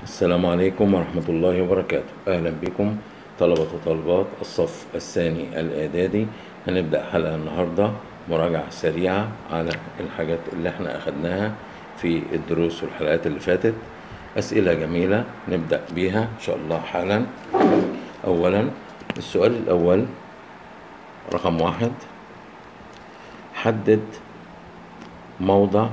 السلام عليكم ورحمة الله وبركاته أهلا بكم طلبة وطالبات الصف الثاني الإعدادي هنبدأ حلقة النهاردة مراجعة سريعة على الحاجات اللي احنا أخدناها في الدروس والحلقات اللي فاتت أسئلة جميلة نبدأ بيها إن شاء الله حالا أولا السؤال الأول رقم واحد حدد موضع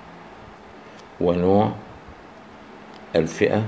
ونوع الفئة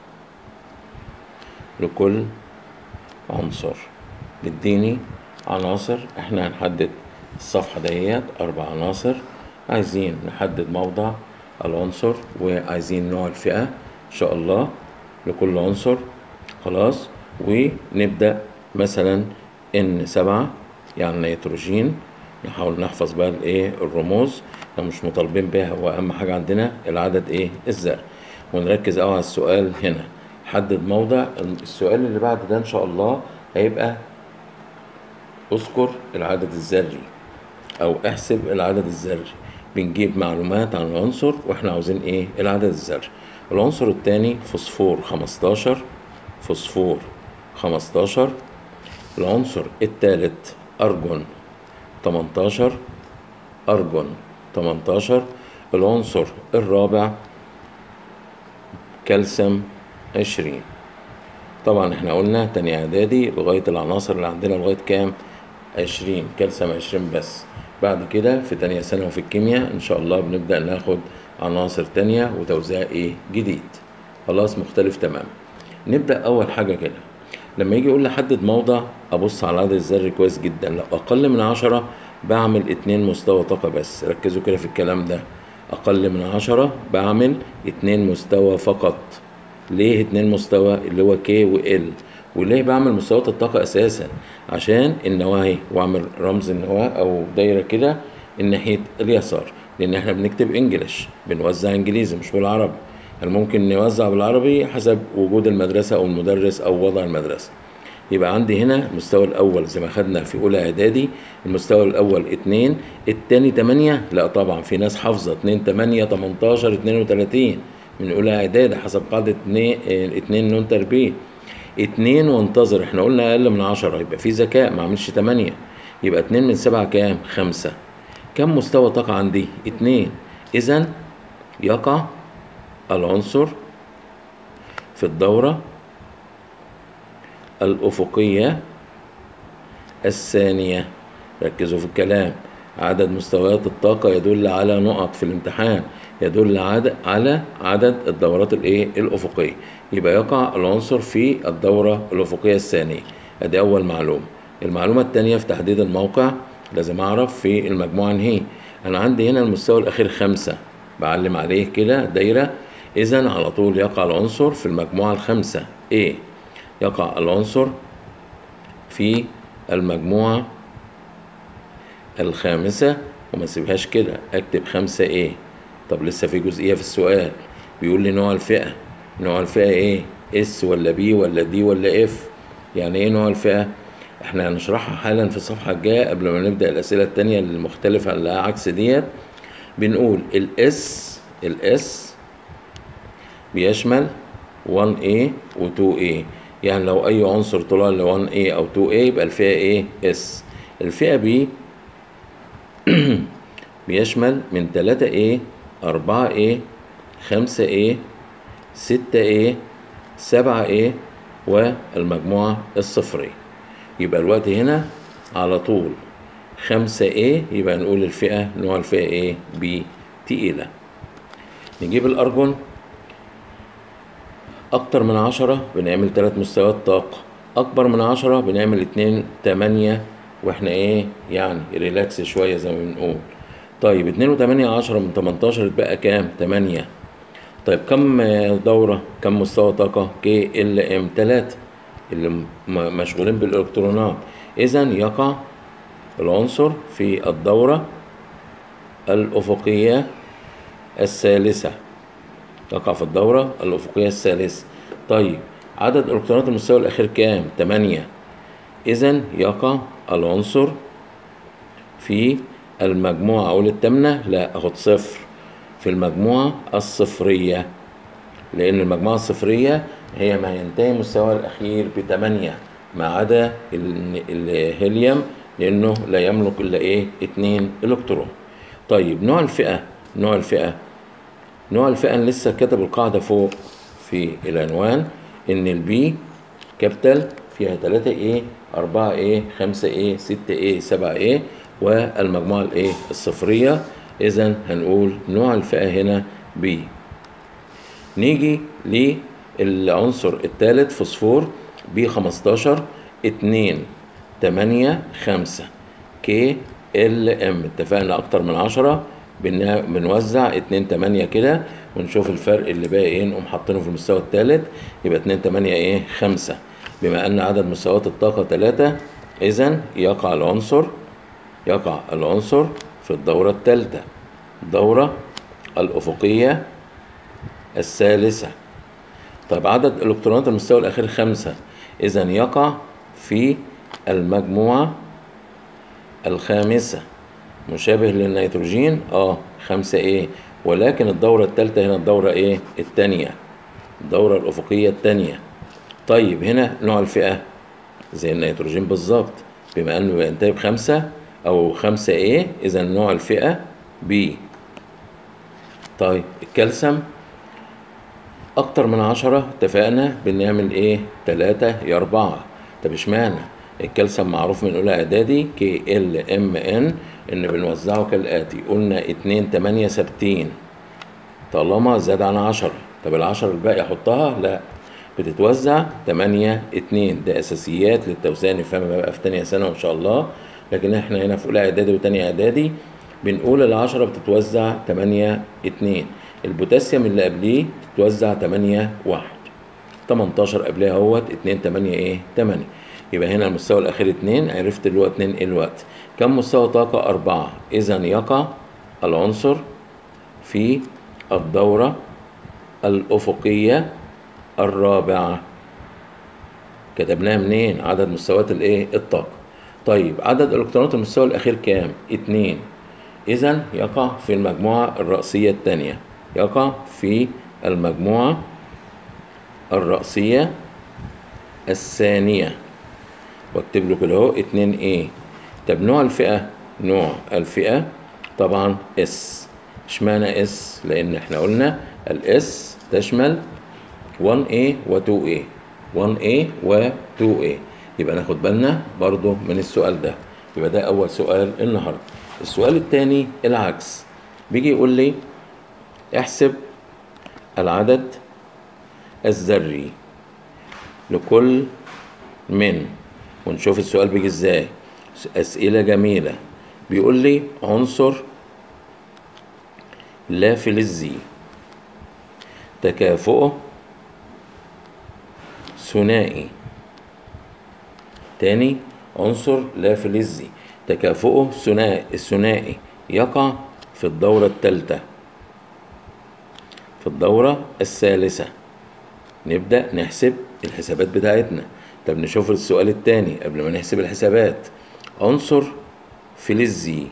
لكل عنصر مديني عناصر احنا هنحدد الصفحة ديت أربع عناصر عايزين نحدد موضع العنصر وعايزين نوع الفئة إن شاء الله لكل عنصر خلاص ونبدأ مثلا إن سبعة يعني نيتروجين نحاول نحفظ بقى الايه الرموز لو مش مطالبين بيها هو اهم حاجه عندنا العدد ايه الذري ونركز قوي على السؤال هنا حدد موضع السؤال اللي بعد ده ان شاء الله هيبقى اذكر العدد الذري او احسب العدد الذري بنجيب معلومات عن العنصر واحنا عاوزين ايه العدد الذري العنصر الثاني فوسفور 15 فوسفور 15 العنصر الثالث ارجون 18 أرجون 18 العنصر الرابع كالسيوم 20 طبعا احنا قلنا تاني اعدادي لغاية العناصر اللي عندنا لغاية كام 20 كالسيوم 20 بس بعد كده في تانية ثانوي في الكيمياء ان شاء الله بنبدأ ناخد عناصر تانية وتوزيع ايه جديد خلاص مختلف تمام نبدأ اول حاجة كده لما يجي يقول لي حدد موضع ابص على العدد الذري كويس جدا لو اقل من عشرة بعمل اتنين مستوى طاقة بس ركزوا كده في الكلام ده اقل من عشرة بعمل اتنين مستوى فقط ليه اتنين مستوى اللي هو كي وال وليه بعمل مستويات الطاقة اساسا عشان النواهي واعمل رمز النواة او دايرة كده الناحية اليسار لان احنا بنكتب انجلش بنوزع انجليزي مش بالعربي يعني ممكن نوزع بالعربي حسب وجود المدرسة أو المدرس أو وضع المدرسة يبقى عندي هنا المستوى الأول زي ما خدنا في أولى إعدادي المستوى الأول اتنين التاني تمانية لا طبعا في ناس حافظة اتنين تمانية تمنتاشر اتنين وتلاتين من أولى إعدادي حسب قاعدة اتنين اتنين نون تربية اتنين وانتظر احنا قلنا أقل من عشرة يبقى في ذكاء ما عملش تمانية يبقى اتنين من سبعة كام؟ خمسة كم مستوى طاقة عندي؟ اتنين إذا يقع العنصر في الدورة الأفقية الثانية ركزوا في الكلام عدد مستويات الطاقة يدل على نقط في الامتحان يدل على عدد الدورات الايه الأفقية يبقى يقع العنصر في الدورة الأفقية الثانية ادي أول معلومة المعلومة الثانية في تحديد الموقع لازم أعرف في المجموعة هي أنا عندي هنا المستوى الأخير خمسة بعلم عليه كده دايرة إذا على طول يقع العنصر في المجموعة الخامسة A يقع العنصر في المجموعة الخامسة وما سيبهاش كده أكتب خمسة A طب لسه في جزئية في السؤال بيقول لي نوع الفئة نوع الفئة إيه S ولا B ولا D ولا F يعني إيه نوع الفئة احنا هنشرحها حالا في الصفحة الجاية قبل ما نبدأ الأسئلة التانية المختلفة اللي عكس ديت بنقول الاس الاس بيشمل 1A و 2A يعني لو أي عنصر طلع ل 1A أو 2A يبقى الفئة إيه S الفئة B بيشمل من 3A 4A 5A 6A 7A والمجموعة الصفرية يبقى الوقت هنا على طول 5A يبقى نقول الفئة نوع الفئة إيه B تقيلة نجيب الأرجون أكتر من عشرة بنعمل تلات مستويات طاقة أكبر من عشرة بنعمل اتنين تمانية وإحنا إيه يعني ريلاكس شوية زي ما بنقول طيب اتنين وتمانية عشرة من تمنتاشر يتبقى كام؟ تمانية طيب كم دورة؟ كم مستوى طاقة؟ كي ال ام تلاتة اللي مشغولين بالإلكترونات إذا يقع العنصر في الدورة الأفقية الثالثة تقع في الدورة الأفقية الثالثة طيب عدد إلكترونات المستوى الأخير كام؟ تمانية إذا يقع العنصر في المجموعة أقول التامنة لا أخد صفر في المجموعة الصفرية لأن المجموعة الصفرية هي ما ينتهي مستواها الأخير بتمانية ما عدا ال- الهيليوم لأنه لا يملك إلا إيه اتنين إلكترون طيب نوع الفئة نوع الفئة نوع الفئة أنا لسه كاتب القاعدة فوق في العنوان إن البي كابيتال فيها 3 ايه 4 ايه 5 ايه 6 ايه 7 ايه والمجموعة الايه الصفرية إذا هنقول نوع الفئة هنا بي نيجي للعنصر الثالث فوسفور بي 15 2 8 5 كي ال ام اتفقنا اكتر من 10 بن- بنوزع 2 8 كده ونشوف الفرق اللي باقي ايه نقوم حاطينه في المستوى الثالث يبقى 2 8 ايه 5 بما ان عدد مستويات الطاقة 3 اذا يقع العنصر يقع العنصر في الدورة الثالثة الدورة الأفقية الثالثة طيب عدد إلكترونات المستوى الأخير خمسة إذا يقع في المجموعة الخامسة مشابه للنيتروجين اه خمسة ايه ولكن الدورة الثالثة هنا الدورة ايه التانية الدورة الأفقية التانية طيب هنا نوع الفئة زي النيتروجين بالظبط بما انه بينتهي بخمسة او خمسة ايه اذا نوع الفئة بي طيب الكالسيوم اكتر من عشرة اتفقنا بنعمل ايه تلاتة يا اربعة طب اشمعنى الكالسيوم معروف من اولى اعدادي كي ال ام ان ان بنوزعه كالاتي قلنا اتنين تمانية ثابتين طالما زاد عن عشرة طب العشرة الباقي احطها لا بتتوزع تمانية اتنين ده اساسيات للتوزيع نفهمها بقى في تانية سنة ان شاء الله لكن احنا هنا في اولى اعدادي وتانية اعدادي بنقول العشرة بتتوزع تمانية اتنين البوتاسيوم اللي قبليه بتتوزع تمانية واحد 18 قبلها اهوت 2 8 ايه 8 يبقى هنا المستوى الاخير 2 عرفت اللي هو 2 ايه الوقت كم مستوى طاقة 4 اذا يقع العنصر في الدورة الأفقية الرابعة كتبناها منين عدد مستويات الايه الطاقة طيب عدد الكترونات المستوى الاخير كام 2 اذا يقع في المجموعة الرأسية الثانية يقع في المجموعة الرأسية الثانية واكتب له كده اهو 2 ايه طب نوع الفئة نوع الفئة طبعا اس اشمعنى اس لان احنا قلنا الاس تشمل 1A و 2A 1A و 2A يبقى ناخد بالنا برضو من السؤال ده يبقى ده اول سؤال النهارده السؤال الثاني العكس بيجي يقول لي احسب العدد الذري لكل من ونشوف السؤال بيجي ازاي اسئله جميله بيقول لي عنصر لا فلزي تكافؤه ثنائي تاني عنصر لا فلزي تكافؤه ثنائي الثنائي يقع في الدورة الثالثة في الدورة الثالثة نبدأ نحسب الحسابات بتاعتنا طب نشوف السؤال التاني قبل ما نحسب الحسابات عنصر فلزي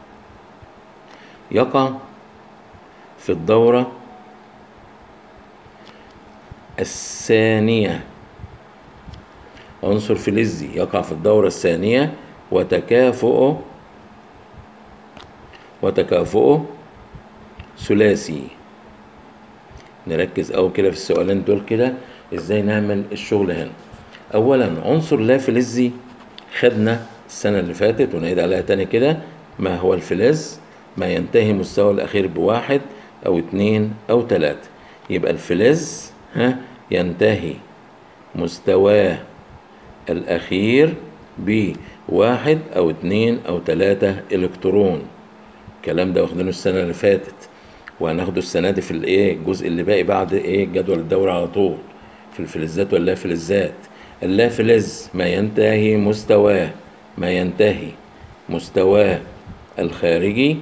يقع في الدورة الثانية عنصر فلزي يقع في الدورة الثانية وتكافؤه وتكافؤه ثلاثي نركز أوي كده في السؤالين دول كده ازاي نعمل الشغل هنا أولا عنصر لا فلزي خدنا السنة اللي فاتت ونعيد عليها تاني كده ما هو الفلز ما ينتهي مستوى الأخير بواحد أو اتنين أو تلاتة يبقى الفلز ها ينتهي مستواه الأخير بواحد أو اتنين أو تلاتة إلكترون الكلام ده واخدينه السنة اللي فاتت وهناخده السنة دي في الإيه الجزء اللي باقي بعد إيه جدول الدورة على طول في الفلزات واللا فلزات اللا فلز ما ينتهي مستواه ما ينتهي مستواه الخارجي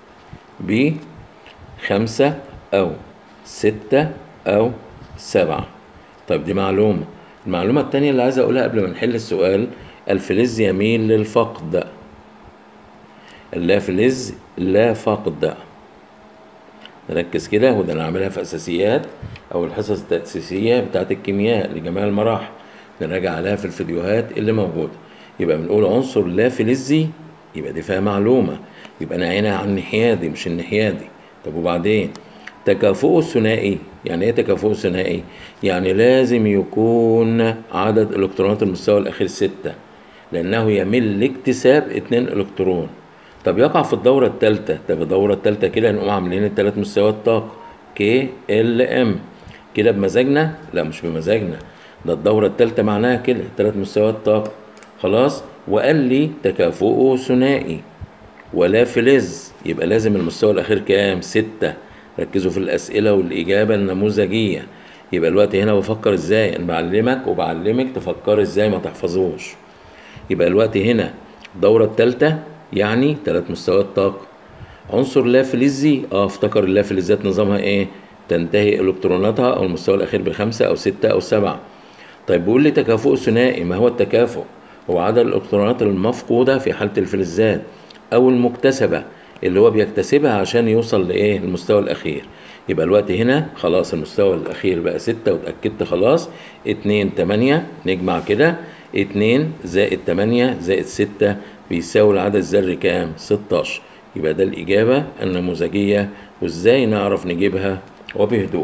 بخمسة أو ستة أو سبعة طيب دي معلومة المعلومة التانية اللي عايز أقولها قبل ما نحل السؤال الفلز يميل للفقد اللا فلز لا فقد نركز كده وده نعملها في أساسيات او الحصص التأسيسية بتاعت الكيمياء لجميع المراحل نراجع عليها في الفيديوهات اللي موجودة يبقى بنقول عنصر لا فلزي يبقى دي فيها معلومة يبقى نعينها عن النحيادي مش النحيادي طب وبعدين تكافؤه الثنائي يعني ايه تكافؤه الثنائي يعني لازم يكون عدد الكترونات المستوى الاخير ستة لانه يميل لاكتساب اتنين الكترون طب يقع في الدورة الثالثة طب الدورة الثالثة كده نقوم عاملين الثلاث مستويات طاقة كي ال ام كده بمزاجنا لا مش بمزاجنا ده الدورة الثالثة معناها كده ثلاث مستويات طاقة خلاص وقال لي تكافؤه ثنائي ولا فلز يبقى لازم المستوى الأخير كام؟ ستة ركزوا في الأسئلة والإجابة النموذجية يبقى الوقت هنا بفكر ازاي انا بعلمك وبعلمك تفكر ازاي ما تحفظوش يبقى الوقت هنا الدورة الثالثة يعني ثلاث مستويات طاقة عنصر لا فلزي اه افتكر اللا فلزات نظامها ايه تنتهي الكتروناتها او المستوى الاخير بخمسة او ستة او سبعة طيب بيقول لي تكافؤ ثنائي ما هو التكافؤ هو عدد الالكترونات المفقودة في حالة الفلزات او المكتسبة اللي هو بيكتسبها عشان يوصل لايه المستوى الاخير يبقى الوقت هنا خلاص المستوى الاخير بقى ستة واتأكدت خلاص اتنين تمانية نجمع كده اتنين زائد تمانية زائد ستة بيساوي العدد الذري كام ستاشر يبقى ده الإجابة النموذجية وإزاي نعرف نجيبها وبهدوء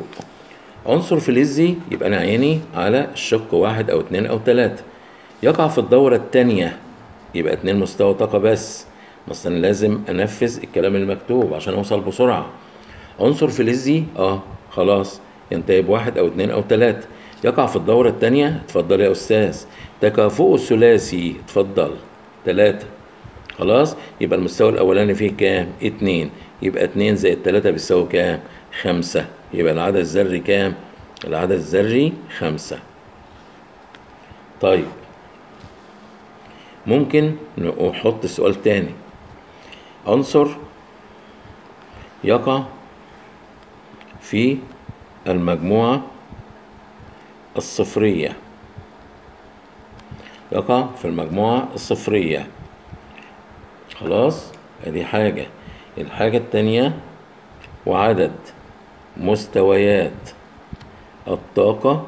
عنصر فلزي يبقى أنا عيني على الشق واحد أو اتنين أو تلاتة يقع في الدورة التانية يبقى اتنين مستوى طاقة بس مثلا لازم أنفذ الكلام المكتوب عشان أوصل بسرعة عنصر فلزي اه خلاص ينتهي بواحد أو اتنين أو تلاتة يقع في الدورة التانية اتفضل يا أستاذ تكافؤه الثلاثي اتفضل تلاتة خلاص يبقى المستوى الأولاني فيه كام؟ اتنين يبقى اتنين زائد تلاتة بيساوي كام؟ خمسة يبقى العدد الذري كام؟ العدد الذري خمسة طيب ممكن نحط سؤال تاني عنصر يقع في المجموعة الصفرية يقع في المجموعة الصفرية خلاص ادي حاجة الحاجة التانية وعدد مستويات الطاقة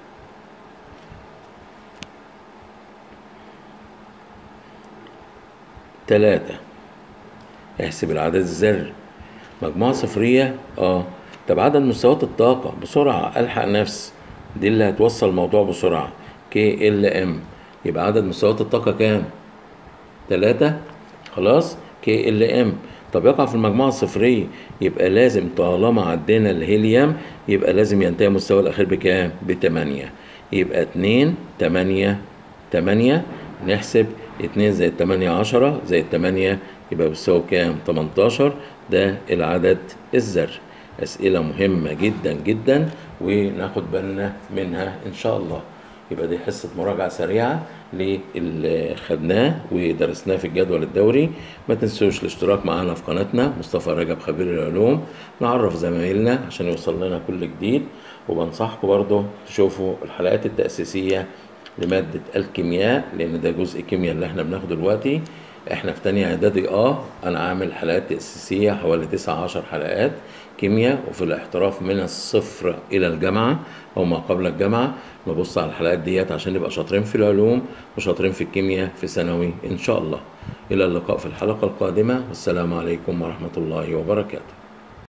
تلاتة احسب العدد الذري مجموعة صفرية اه طب عدد مستويات الطاقة بسرعة ألحق نفسي دي اللي هتوصل الموضوع بسرعة كي ال ام يبقى عدد مستويات الطاقة كام؟ تلاتة خلاص كي ال ام طب يقع في المجموعة الصفرية يبقى لازم طالما عدينا الهيليوم يبقى لازم ينتهي المستوى الأخير بكام؟ بتمانية يبقى اتنين تمانية تمانية نحسب اتنين زائد تمانية عشرة زائد تمانية يبقى بيساوي كام؟ تمنتاشر ده العدد الذري أسئلة مهمة جدا جدا وناخد بالنا منها إن شاء الله يبقى دي حصة مراجعة سريعة للي خدناه ودرسناه في الجدول الدوري ما تنسوش الاشتراك معنا في قناتنا مصطفى رجب خبير العلوم نعرف زمايلنا عشان يوصل لنا كل جديد وبنصحكم برضو تشوفوا الحلقات التأسيسية لمادة الكيمياء لأن ده جزء كيمياء اللي احنا بناخده دلوقتي احنا في تانية اعدادي اه انا عامل حلقات تأسيسية حوالي تسعة عشر حلقات كيمياء وفي الاحتراف من الصفر الى الجامعة او ما قبل الجامعة نبص على الحلقات ديت عشان نبقى شاطرين في العلوم وشاطرين في الكيمياء في ثانوي ان شاء الله الى اللقاء في الحلقة القادمة والسلام عليكم ورحمة الله وبركاته